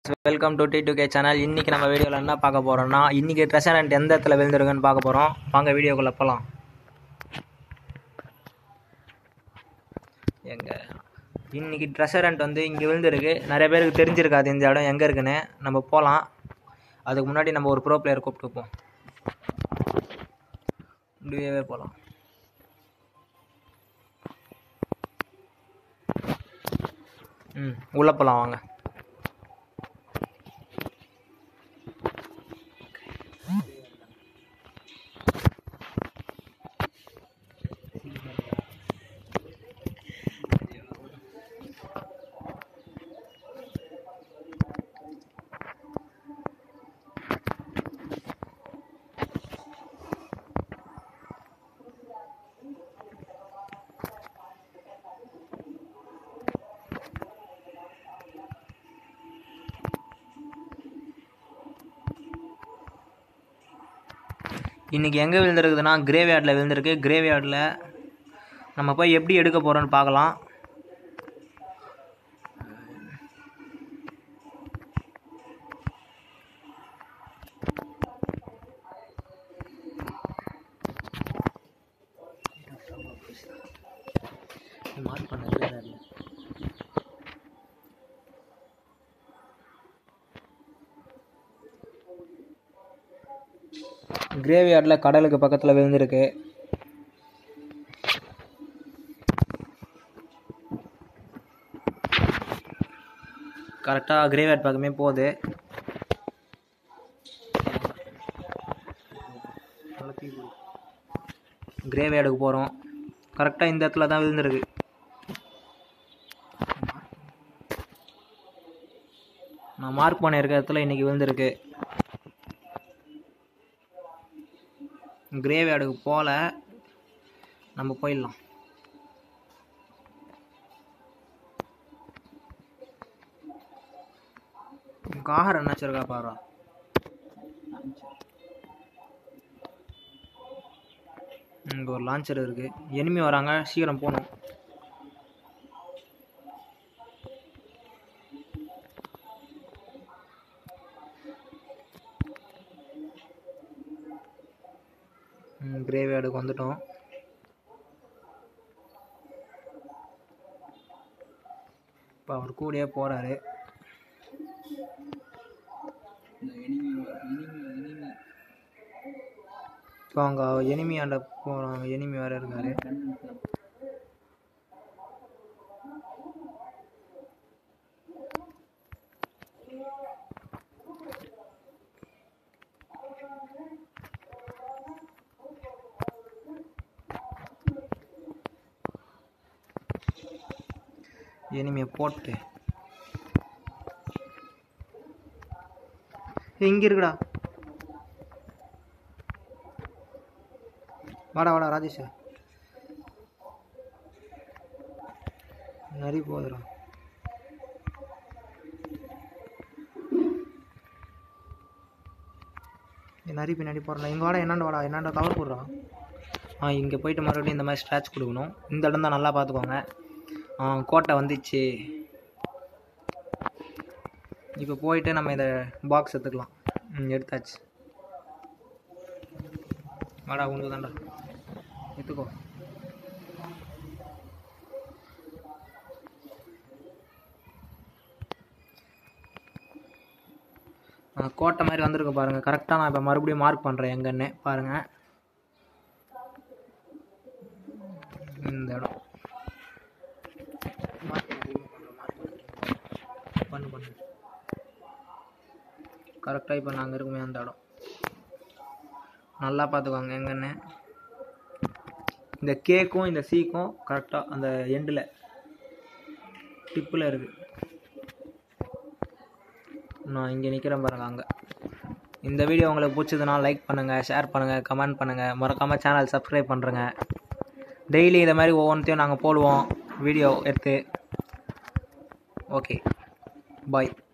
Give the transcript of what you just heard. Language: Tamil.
welcome to T two K channel இன்றைக்கி நம்ம வீடியோவில் என்ன பார்க்க போகிறோம்னா இன்றைக்கி ட்ரெஷரண்ட் எந்த இடத்துல விழுந்திருக்குன்னு பார்க்க போகிறோம் வாங்க வீடியோக்குள்ளே போகலாம் எங்க இன்றைக்கி ட்ரெஷரண்ட் வந்து இங்கே விழுந்திருக்கு நிறைய பேருக்கு தெரிஞ்சிருக்காது இந்த இடம் எங்கே இருக்குன்னு நம்ம போகலாம் அதுக்கு முன்னாடி நம்ம ஒரு ப்ரோ பிளேயர் கூப்பிட்டுப்போம் இப்படியே போகலாம் ம் உள்ளே போகலாம் வாங்க இன்றைக்கி எங்கே விழுந்திருக்குதுன்னா கிரேவ்யார்டில் விழுந்திருக்கு கிரேவ்யார்டில் நம்ம போய் எப்படி எடுக்க போகிறோன்னு பார்க்கலாம் மார்க் பண்ண கிரேவ்யார்டில் கிரேவ்யார்டில் கடலுக்கு பக்கத்தில் விழுந்திருக்கு கரெக்டாக கிரேவ்யார்ட் பக்கமே போகுது கிரேவ்யார்டுக்கு போகிறோம் கரெக்டாக இந்த இடத்துல தான் விழுந்திருக்கு நான் மார்க் பண்ண இருக்க இடத்துல இன்றைக்கி விழுந்திருக்கு கிரேவ்யார்டுக்கு போகல நம்ம போயிடலாம் கார் என்ன வச்சிருக்கா பாரு இங்கே ஒரு லான்ச்சர் இருக்கு எனிமி வராங்க சீக்கிரம் போகணும் கிரேவ்யார்டுக்கு வந்துட்டோம் இப்போ அவர் கூடயே போகிறாரு இப்போ அவங்க எனிமி ஆண்ட போகிறாங்க எனிமி வேறு இருக்காரு எனிமியை போட்டு இங்கே இருக்குடா வாடா வாடா ராஜேஷ் நரி போகுதுடா நரி பின்னாடி போடுறா இங்கே வாடா என்னாண்ட வாடா என்னாண்ட கவர் போடுறான் ஆ இங்கே போயிட்டு மறுபடியும் இந்த மாதிரி ஸ்க்ராட்ச் கொடுக்கணும் இந்த இடம் தான் நல்லா பார்த்துக்கோங்க ஆ கோட்டை வந்துச்சு இப்போ போயிட்டு நம்ம இதை பாக்ஸ் எடுத்துக்கலாம் ம் எடுத்தாச்சு வாடா உனக்கு தான்டா எடுத்துக்கோ கோட்டை மாதிரி வந்திருக்கு பாருங்கள் கரெக்டாக நான் இப்போ மறுபடியும் மார்க் பண்ணுறேன் எங்கன்னு பாருங்கள் இந்த இடம் பண்ணு பண்ணு கரெக்டாக இப்போ நாங்கள் இருக்குமே அந்த இடம் நல்லா பார்த்துக்கோங்க எங்கன்னு இந்த கேக்கும் இந்த சீக்கும் கரெக்டாக அந்த எண்டில் டிப்பில் இருக்குது நான் இங்கே நிற்கிறேன் பாருங்க அங்கே இந்த வீடியோ உங்களுக்கு பிடிச்சதுன்னா லைக் பண்ணுங்கள் ஷேர் பண்ணுங்கள் கமெண்ட் பண்ணுங்கள் மறக்காமல் சேனல் சப்ஸ்கிரைப் பண்ணுறேங்க டெய்லி இதை மாதிரி ஒவ்வொன்றையும் நாங்கள் போடுவோம் வீடியோ எடுத்து ஓகே பாய்